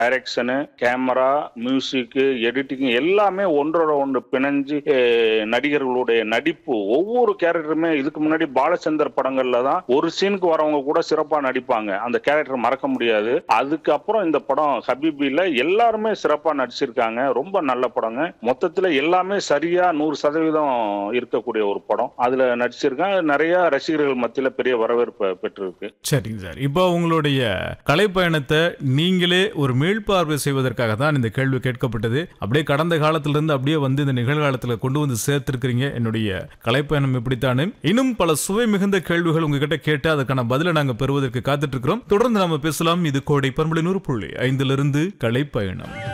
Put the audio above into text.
direction camera music editing எல்லாமே ஒன்றோட ஒன்று பிணைஞ்சு அஹ், நடிகர்களுடைய நடிப்பு ஒவ்வொரு கேரக்டருமே இதுக்கு முன்னாடி பாலச்சந்தர் படங்கள்ல தான் ஒரு சீனுக்கு வரவங்க கூட சிறப்பா நடிப்பாங்க அந்த கேரக்டர் மறக்க முடியாது அதுக்கப்புறம் இந்த படம் ஹபீபில எல்லாருமே சிறப்பா நடிச்சிருக்காங்க ரொம்ப நல்ல படங்க மொத்தத்துல எல்லாமே சரியா நூறு சதவீதம் இருக்கக்கூடிய ஒரு படம் அதுல நடிச்சிருக்காங்க நிறைய ரசிகர்கள் மத்தியில பெரிய வரவேற்பை பெற்றிருக்கு சரிங்க சார் இப்போ உங்களுடைய கலைப்பயணத்தை நீங்களே ஒரு மீள்பார்வை செய்வதற்காக தான் இந்த கேள்வி கேட்கப்பட்டது அப்படியே கடந்த காலத்திலிருந்து அப்படியே வந்து இந்த நிகழ்காலத்துல கொண்டு வந்து சேர்த்திருக்கிறீங்க என்னுடைய கலைப்பயணம் எப்படித்தானு இன்னும் பல சுவை மிகுந்த கேள்விகள் உங்ககிட்ட கேட்டு அதற்கான பதிலை நாங்க பெறுவதற்கு காத்துட்டு இருக்கிறோம் தொடர்ந்து நாம பேசலாம் இது கோடை பண்புலை நூறு புள்ளி ஐந்திலிருந்து கலைப்பயணம்